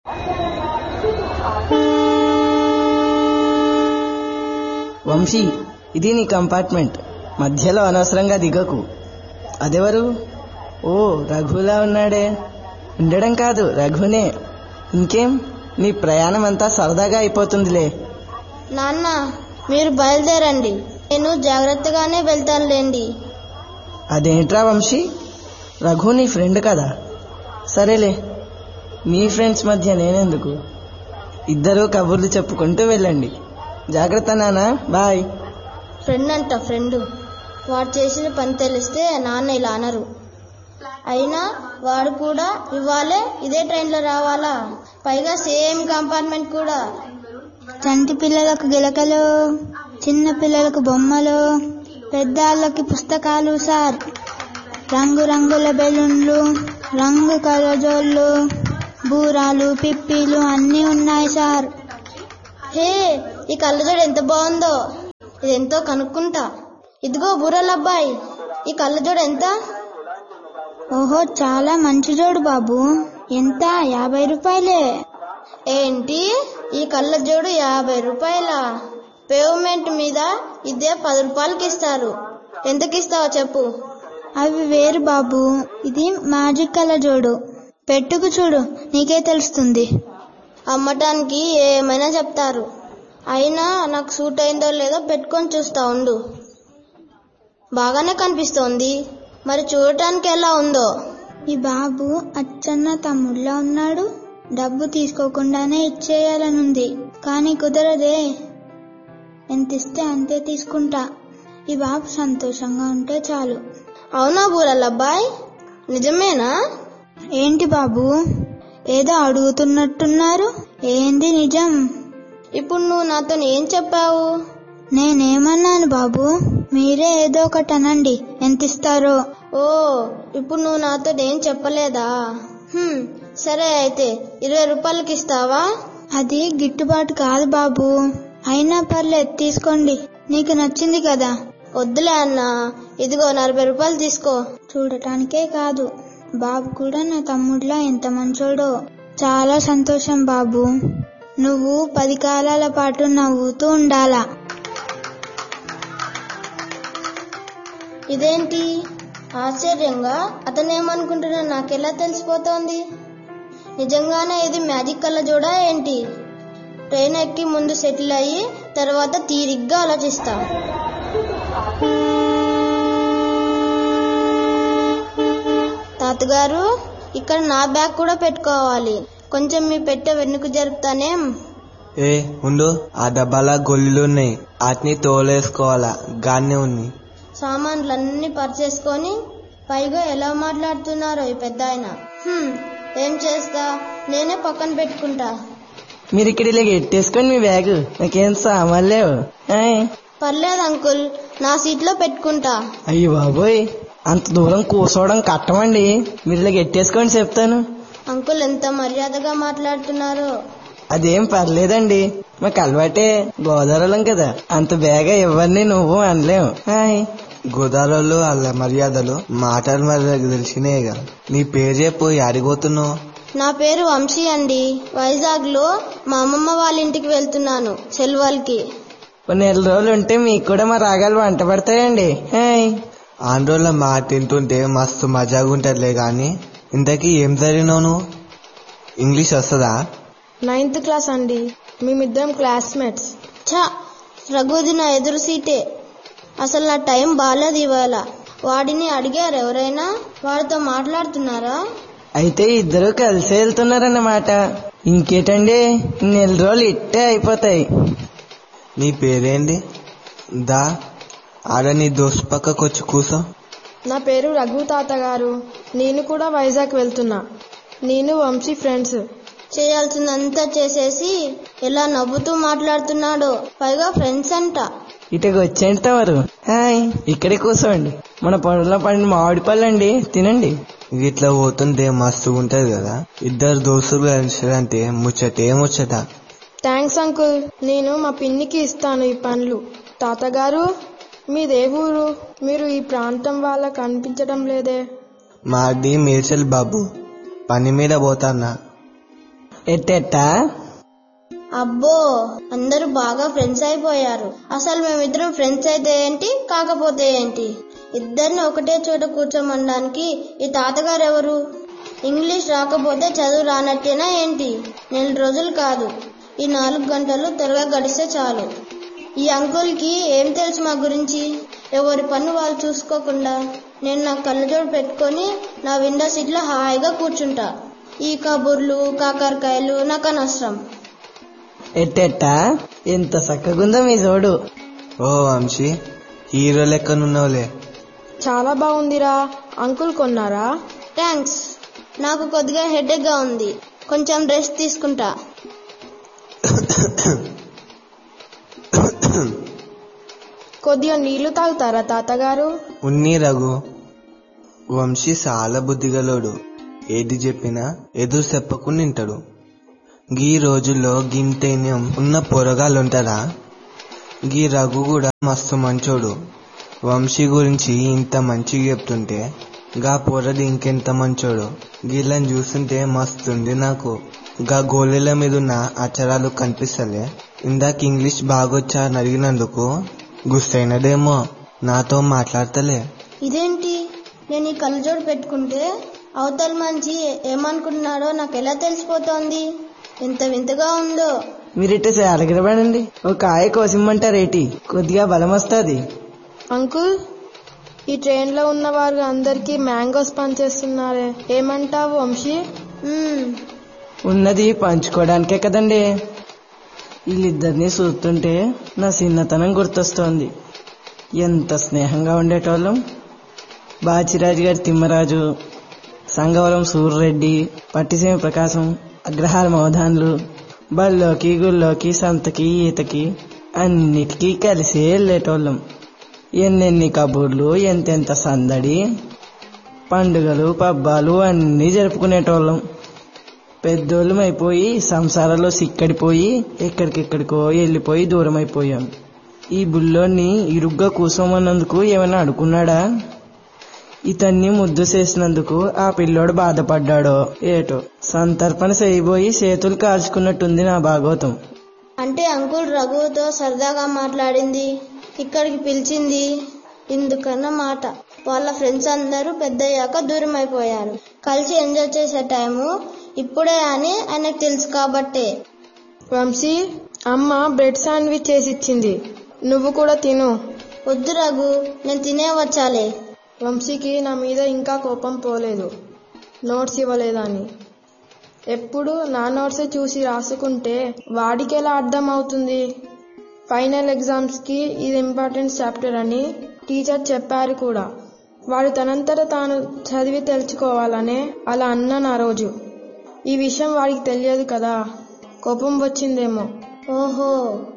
వంశీ ఇది నీ కంపార్ట్మెంట్ మధ్యలో అనవసరంగా దిగకు అదెవరు ఓ రఘులా ఉన్నాడే ఉండడం కాదు రఘునే ఇంకేం నీ ప్రయాణం అంతా సరదాగా అయిపోతుందిలే నాన్న మీరు బయలుదేరండి నేను జాగ్రత్తగానే వెళ్తానులేండి అదేంట్రా వంశీ రఘు నీ ఫ్రెండ్ కదా సరేలే మీ ఫ్రెండ్స్ మధ్య నేనెందుకు ఇద్దరూ కబుర్లు చెప్పుకుంటూ వెళ్ళండి జాగ్రత్త నాన్న బాయ్ ఫ్రెండ్ అంట ఫ్రెండ్ వాడు చేసిన పని తెలిస్తే నాన్న ఇలా అనరు అయినా వాడు కూడా ఇవాళే ఇదే ట్రైన్లో రావాలా పైగా సేమ్ కంపార్ట్మెంట్ కూడా చంటి పిల్లలకు గిలకలు చిన్న పిల్లలకు బొమ్మలు పెద్దాళ్ళకి పుస్తకాలు సార్ రంగు రంగుల బెలూన్లు రంగు కలజోళ్ళు బూరాలు పిప్పీలు అన్నీ ఉన్నాయి సార్ హే ఈ కళ్ళజోడు ఎంత బాగుందో ఇది ఎంతో కనుక్కుంటా ఇదిగో బుర్రల అబ్బాయి ఈ కళ్ళజోడు ఎంత ఓహో చాలా మంచి జోడు బాబు ఎంత యాభై రూపాయలే ఏంటి ఈ కళ్ళజోడు యాభై రూపాయల పేమెంట్ మీద ఇదే పది రూపాయలకి ఇస్తారు ఎంతకి ఇస్తావో చెప్పు అవి వేరు బాబు ఇది మ్యాజిక్ కలర్ జోడు పెట్టుకు చూడు నీకే తెలుస్తుంది అమ్మటానికి ఏమైనా చెప్తారు అయినా నాకు సూట్ అయిందో లేదో పెట్టుకొని చూస్తా ఉండు బాగానే కనిపిస్తోంది మరి చూడటానికి ఎలా ఉందో ఈ బాబు అచ్చన్న తమ్ముళ్ళ ఉన్నాడు డబ్బు తీసుకోకుండానే ఇచ్చేయాలనుంది కానీ కుదరదే ఎంత ఇస్తే అంతే తీసుకుంటా ఈ బాబు సంతోషంగా ఉంటే చాలు అవునా బూరల్ అబ్బాయి నిజమేనా ఏంటి బాబు ఏదో అడుగుతున్నట్టున్నారు ఏంది నిజం ఇప్పుడు నువ్వు నాతో ఏం చెప్పావు నేనేమన్నాను బాబు మీరే ఏదో ఒకటి అనండి ఎంత ఇస్తారో ఓ ఇప్పుడు నువ్వు నాతో ఏం చెప్పలేదా హ్మ్, సరే అయితే ఇరవై రూపాయలకి ఇస్తావా అది గిట్టుబాటు కాదు బాబు అయినా పర్లేదు తీసుకోండి నీకు నచ్చింది కదా వద్దులే అన్న ఇదిగో నలభై రూపాయలు తీసుకో చూడటానికే కాదు బాబు కూడా నా తమ్ముడిలా ఎంత మంచోడో చాలా సంతోషం బాబు నువ్వు పది కాలాల పాటు నవ్వుతూ ఉండాలా ఇదేంటి ఆశ్చర్యంగా అతనేమనుకుంటున్నా నాకెలా తెలిసిపోతోంది నిజంగానే ఇది మ్యాజిక్ కళ్ళ జోడా ఏంటి ట్రైన్ ఎక్కి ముందు సెటిల్ అయ్యి తర్వాత తీరిగ్గా ఆలోచిస్తా తాతగారు ఇక్కడ నా బ్యాగ్ కూడా పెట్టుకోవాలి కొంచెం మీ పెట్టె వెనుక జరుపుతానేం ఏ ఉండు ఆ డబ్బాల గొల్లులున్నాయి వాటిని తోలేసుకోవాలా గానే ఉంది సామాన్లన్నీ పరిచేసుకొని పైగా ఎలా మాట్లాడుతున్నారో ఈ పెద్ద ఆయన హ్మ్, ఏం చేస్తా నేనే పక్కన పెట్టుకుంటా మీరు ఇక్కడ ఇలా ఎట్టేసుకొని మీ బ్యాగ్ నాకేం సామాన్ లేవు ఆయ్. పర్లేదు అంకుల్ నా సీట్లో పెట్టుకుంటా అయ్యో బాబోయ్ అంత దూరం కూర్చోవడం కట్టమండి మీరు ఇలా ఎట్టేసుకొని చెప్తాను అంకుల్ ఎంత మర్యాదగా మాట్లాడుతున్నారో అదేం పర్లేదండి మాకు అలవాటే గోదావరిలం కదా అంత బేగా ఇవ్వండి నువ్వు అనలేము హాయ్ గోదావరిలో వాళ్ళ మర్యాదలు మాటలు మర్యాద తెలిసినాయి కదా నీ పేరు చెప్పు అడిగోతున్నావు నా పేరు వంశీ అండి వైజాగ్ లో మా అమ్మమ్మ వాళ్ళ ఇంటికి వెళ్తున్నాను సెలవులకి ఓ నెల రోజులు ఉంటే మీకు కూడా మా రాగాలు వంట పడతాయండి హాయ్ ఆంధ్రోళ్ళ మాట తింటుంటే మస్తు మజాగా ఉంటదిలే గాని ఇంతకీ ఏం చదివినావు నువ్వు ఇంగ్లీష్ వస్తుందా నైన్త్ క్లాస్ అండి మేమిద్దరం క్లాస్మేట్స్ ఛా రఘుది నా ఎదురు సీటే అసలు నా టైం బాగాలేదు ఇవాళ వాడిని అడిగారు ఎవరైనా వాడితో మాట్లాడుతున్నారా అయితే ఇద్దరు కలిసి వెళ్తున్నారన్నమాట ఇంకేటండి నెల రోజులు ఇట్టే అయిపోతాయి నీ పేరేంటి దా ఆడ నీ దోస్తు పక్కకు వచ్చి కూసో నా పేరు రఘు తాత గారు నేను కూడా వైజాగ్ వెళ్తున్నా నేను వంశీ ఫ్రెండ్స్ చేయాల్సిందంతా చేసేసి ఎలా నవ్వుతూ మాట్లాడుతున్నాడో పైగా ఫ్రెండ్స్ అంట ఇటుకు వచ్చేంటి తమరు హాయ్ ఇక్కడే కూర్చోండి మన పొలంలో పడిన మామిడి పళ్ళండి తినండి ఇట్లా పోతుంటే మస్తు ఉంటది కదా ఇద్దరు దోస్తులు కలిసారంటే ముచ్చటే ముచ్చట థ్యాంక్స్ అంకుల్ నేను మా పిన్నికి ఇస్తాను ఈ పండ్లు తాతగారు మీదే ఊరు మీరు ఈ ప్రాంతం వాళ్ళకు కనిపించడం లేదే మాది మేడ్చల్ బాబు పని మీద పోతాన్నా ఎట్టెట్టా అబ్బో అందరూ బాగా ఫ్రెండ్స్ అయిపోయారు అసలు మేమిద్దరం ఫ్రెండ్స్ అయితే ఏంటి కాకపోతే ఏంటి ఇద్దరిని ఒకటే చోట కూర్చోమనడానికి ఈ తాతగారు ఎవరు ఇంగ్లీష్ రాకపోతే చదువు రానట్టేనా ఏంటి నెల రోజులు కాదు ఈ నాలుగు గంటలు త్వరగా గడిస్తే చాలు ఈ అంకుల్కి ఏం తెలుసు మా గురించి ఎవరి పని వాళ్ళు చూసుకోకుండా నేను నా కళ్ళజోడు పెట్టుకొని నా విండో సీట్లో హాయిగా కూర్చుంటా ఈ కబుర్లు కాకరకాయలు నాకు అనవసరం ఎట్టెట్టా ఎంత చక్కగుందో మీ జోడు ఓ వంశీ హీరో లెక్కనున్నావులే చాలా బాగుందిరా అంకుల్ కొన్నారా థ్యాంక్స్ నాకు కొద్దిగా హెడేక్ గా ఉంది కొంచెం రెస్ట్ తీసుకుంటా కొద్దిగా నీళ్లు తాగుతారా తాతగారు ఉన్ని రఘు వంశీ చాలా బుద్ధిగలోడు ఏది చెప్పినా ఎదురు చెప్పకుండా వింటాడు గీ రోజుల్లో గింతైన్యం ఉన్న పొరగాళ్ళుంటారా గీ రఘు కూడా మస్తు మంచోడు వంశీ గురించి ఇంత మంచిగా చెప్తుంటే గా పొరది ఇంకెంత మంచోడు గీళ్ళని చూస్తుంటే మస్తుంది నాకు గా గోళీల మీద ఉన్న అక్షరాలు కనిపిస్తలే ఇందాక ఇంగ్లీష్ బాగొచ్చా అని అడిగినందుకు గుస్తైనడేమో నాతో మాట్లాడతలే ఇదేంటి నేను ఈ కళ్ళజోడు పెట్టుకుంటే అవతల మంచి ఏమనుకుంటున్నాడో నాకు ఎలా తెలిసిపోతోంది ఎంత వింతగా ఉందో మీరిట్ట అడగడబడండి ఒక కాయ కోసిమ్మంటారేటి కొద్దిగా బలం వస్తుంది అంకుల్ ఈ ట్రైన్ లో ఉన్న వారు అందరికి మ్యాంగోస్ పనిచేస్తున్నారే ఏమంటావు వంశీ మ్మ్, ఉన్నది పంచుకోవడానికే కదండి వీళ్ళిద్దరిని చూస్తుంటే నా చిన్నతనం గుర్తొస్తోంది ఎంత స్నేహంగా ఉండేటోళ్ళం బాచిరాజు గారి తిమ్మరాజు సంగవరం సూర్రెడ్డి పట్టిసీమ ప్రకాశం అగ్రహార మోదాన్లు బళ్ళోకి గుళ్ళోకి సంతకి ఈతకి అన్నిటికీ కలిసే వెళ్ళేటోళ్ళం ఎన్నెన్ని కబుర్లు ఎంతెంత సందడి పండుగలు పబ్బాలు అన్నీ జరుపుకునేటోళ్ళం పెద్దోళ్ళం అయిపోయి సంసారంలో సిక్కడిపోయి ఎక్కడికెక్కడికో వెళ్ళిపోయి దూరం అయిపోయాం ఈ బుల్లోని ఇరుగ్గా కూసోమన్నందుకు ఏమైనా అడుకున్నాడా ఇతన్ని ముద్దు చేసినందుకు ఆ పిల్లోడు బాధపడ్డాడో ఏటో సంతర్పణ చేయబోయి చేతులు కాల్చుకున్నట్టుంది నా భాగవతం అంటే అంకుల్ రఘుతో సరదాగా మాట్లాడింది ఇక్కడికి పిలిచింది ఇందుకన్న మాట వాళ్ళ ఫ్రెండ్స్ అందరూ పెద్దయ్యాక దూరం అయిపోయారు కలిసి ఎంజాయ్ చేసే టైము ఇప్పుడే అని ఆయనకు తెలుసు కాబట్టే వంశీ అమ్మ బ్రెడ్ శాండ్విచ్ చేసి ఇచ్చింది నువ్వు కూడా తిను వద్దు రఘు నేను తినే వచ్చాలే వంశీకి నా మీద ఇంకా కోపం పోలేదు నోట్స్ ఇవ్వలేదని ఎప్పుడు నా నోట్స్ చూసి రాసుకుంటే వాడికి ఎలా అర్థం అవుతుంది ఫైనల్ ఎగ్జామ్స్ కి ఇది ఇంపార్టెంట్ చాప్టర్ అని టీచర్ చెప్పారు కూడా వాడు తనంతట తాను చదివి తెలుసుకోవాలనే అలా అన్నాను ఆ రోజు ఈ విషయం వాడికి తెలియదు కదా కోపం వచ్చిందేమో ఓహో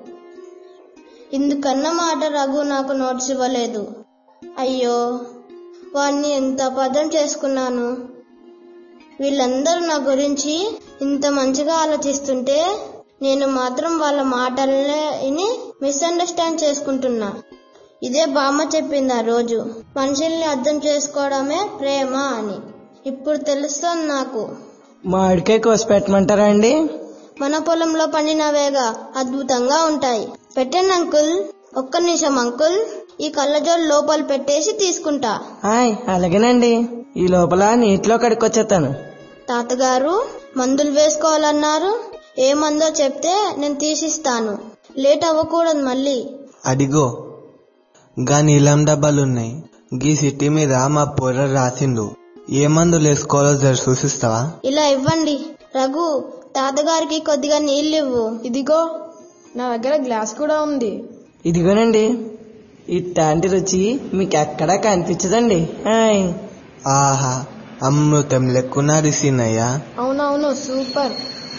ఇందుకన్న మాట రఘు నాకు నోట్స్ ఇవ్వలేదు అయ్యో వాణ్ణి ఎంత అబద్ధం చేసుకున్నాను వీళ్ళందరూ నా గురించి ఇంత మంచిగా ఆలోచిస్తుంటే నేను మాత్రం వాళ్ళ మాటలనే విని మిస్అండర్స్టాండ్ చేసుకుంటున్నా ఇదే బామ్మ చెప్పింది ఆ రోజు మనుషుల్ని అర్థం చేసుకోవడమే ప్రేమ అని ఇప్పుడు తెలుస్తోంది నాకు మామిడికాయ కోసి పెట్టమంటారా అండి మన పొలంలో పండినవేగా అద్భుతంగా ఉంటాయి పెట్టండి అంకుల్ ఒక్క నిమిషం అంకుల్ ఈ కళ్ళజోడు లోపల పెట్టేసి తీసుకుంటా హాయ్ అలాగేనండి ఈ లోపల నీటిలో కడుక్కొచ్చేస్తాను తాతగారు మందులు వేసుకోవాలన్నారు ఏ మందో చెప్తే నేను తీసిస్తాను లేట్ అవ్వకూడదు మళ్ళీ అడిగో గా నీలం డబ్బాలున్నాయి గీ సిటీ మీద మా పొర్ర రాసిండు ఏ మందులు వేసుకోవాలో జర చూసిస్తావా ఇలా ఇవ్వండి రఘు తాతగారికి కొద్దిగా నీళ్ళు ఇవ్వు ఇదిగో నా దగ్గర గ్లాస్ కూడా ఉంది ఇదిగోనండి ఇట్లాంటి రుచి మీకు ఎక్కడా కనిపించదండి హాయ్ ఆహా అమృతం లెక్కున రిసినయ్యా అవునవును సూపర్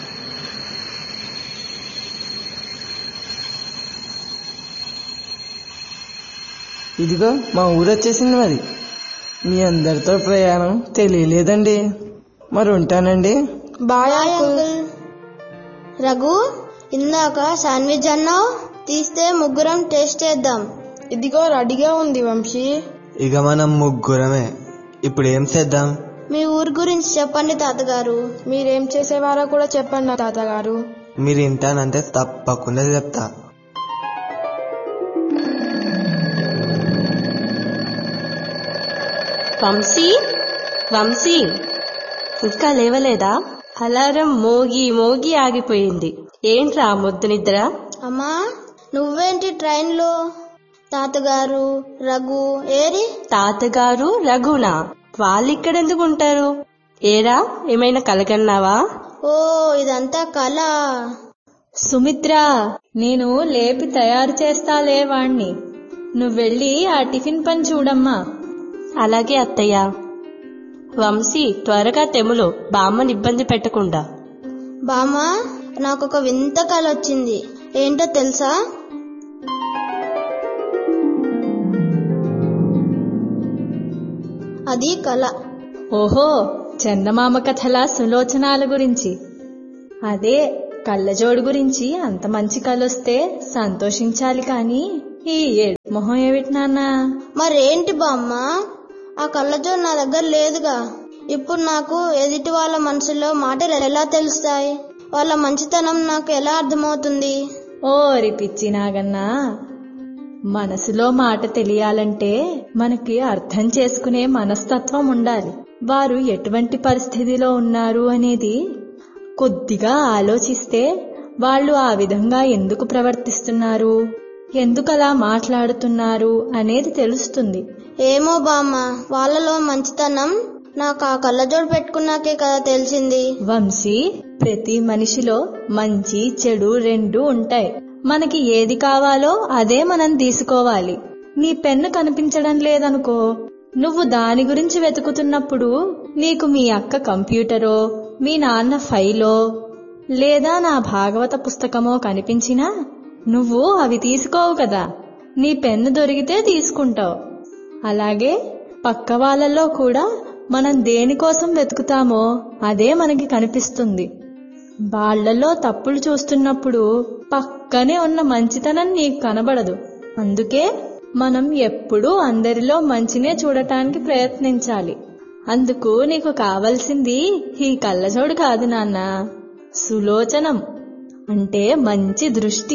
ఇదిగో మా ఊరు వచ్చేసింది మరి మీ అందరితో ప్రయాణం తెలియలేదండి మరి ఉంటానండి bye hi uncle uncle Raghu ఇందాక శాండ్విచ్ అన్నావు తీస్తే ముగ్గురం టేస్ట్ చేద్దాం ఇదిగో రెడీగా ఉంది వంశీ ఇక మనం ముగ్గురమే ఇప్పుడు ఏం చేద్దాం మీ ఊరి గురించి చెప్పండి తాతగారు మీరేం చేసేవారో కూడా చెప్పండి తాతగారు మీరు వింటానంటే తప్పకుండా చెప్తా వంశీ వంశీ ఇంకా లేవలేదా అలారం మోగి మోగి ఆగిపోయింది ఏంట్రా మొద్దు నిద్ర అమ్మా నువ్వేంటి ట్రైన్లో తాతగారు రఘు ఏరి తాతగారు రఘునా వాళ్ళిక్కడెందుకు ఉంటారు ఏరా ఏమైనా కలగన్నావా ఓ ఇదంతా కళ సుమిత్ర నేను లేపి తయారు చేస్తాలే వాణ్ణి నువ్వెళ్ళి ఆ టిఫిన్ పని చూడమ్మా అలాగే అత్తయ్య వంశీ త్వరగా తెములు బామ్మని ఇబ్బంది పెట్టకుండా బామ్మ నాకొక వింత కళ వచ్చింది ఏంటో తెలుసా అది కళ ఓహో చందమామ కథల సులోచనాల గురించి అదే కళ్ళజోడు గురించి అంత మంచి కలొస్తే సంతోషించాలి కాని ఈ ఏడు మొహం ఏమిటి నాన్నా మరేంటి బామ్మ ఆ కళ్ళజోడు నా దగ్గర లేదుగా ఇప్పుడు నాకు ఎదుటి వాళ్ళ మనసులో మాటలు ఎలా తెలుస్తాయి వాళ్ళ మంచితనం నాకు ఎలా అర్థమవుతుంది ఓరి పిచ్చి నాగన్నా మనసులో మాట తెలియాలంటే మనకి అర్థం చేసుకునే మనస్తత్వం ఉండాలి వారు ఎటువంటి పరిస్థితిలో ఉన్నారు అనేది కొద్దిగా ఆలోచిస్తే వాళ్ళు ఆ విధంగా ఎందుకు ప్రవర్తిస్తున్నారు ఎందుకలా మాట్లాడుతున్నారు అనేది తెలుస్తుంది ఏమో బామ్మ వాళ్ళలో మంచితనం నాకు ఆ కళ్ళజోడు పెట్టుకున్నాకే కదా తెలిసింది వంశీ ప్రతి మనిషిలో మంచి చెడు రెండు ఉంటాయి మనకి ఏది కావాలో అదే మనం తీసుకోవాలి నీ పెన్ను కనిపించడం లేదనుకో నువ్వు దాని గురించి వెతుకుతున్నప్పుడు నీకు మీ అక్క కంప్యూటరో మీ నాన్న ఫైలో లేదా నా భాగవత పుస్తకమో కనిపించినా నువ్వు అవి తీసుకోవు కదా నీ పెన్ను దొరికితే తీసుకుంటావు అలాగే పక్క వాళ్ళలో కూడా మనం దేనికోసం వెతుకుతామో అదే మనకి కనిపిస్తుంది వాళ్ళలో తప్పులు చూస్తున్నప్పుడు పక్కనే ఉన్న మంచితనం నీకు కనబడదు అందుకే మనం ఎప్పుడూ అందరిలో మంచినే చూడటానికి ప్రయత్నించాలి అందుకు నీకు కావలసింది ఈ కళ్ళజోడు కాదు నాన్న సులోచనం అంటే మంచి దృష్టి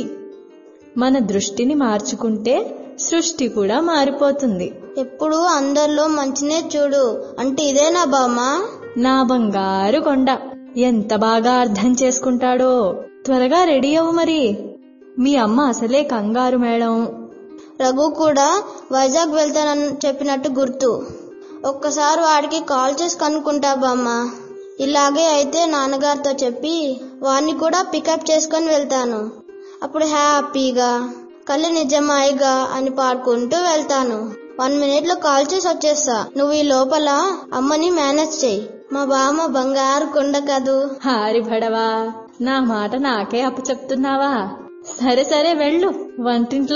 మన దృష్టిని మార్చుకుంటే సృష్టి కూడా మారిపోతుంది ఎప్పుడు అందరిలో మంచినే చూడు అంటే ఇదేనా బామ్మ నా బంగారు కొండ ఎంత బాగా అర్థం చేసుకుంటాడో త్వరగా రెడీ అవ్వు మరి మీ అమ్మ అసలే కంగారు మేడం రఘు కూడా వైజాగ్ వెళ్తానని చెప్పినట్టు గుర్తు ఒక్కసారి వాడికి కాల్ చేసి కనుక్కుంటా బామ్మ ఇలాగే అయితే నాన్నగారితో చెప్పి వాడిని కూడా పికప్ చేసుకొని వెళ్తాను అప్పుడు హ్యాపీగా కళ్ళు నిజమాయిగా అని పాడుకుంటూ వెళ్తాను వన్ మినిట్ లో కాల్ చేసి వచ్చేస్తా నువ్వు ఈ లోపల అమ్మని మేనేజ్ చెయ్యి మా బామ్మ బంగారు కొండ కదూ హారి భడవా నా మాట నాకే అప్పచెప్తున్నావా సరే సరే వెళ్ళు వంటింట్లో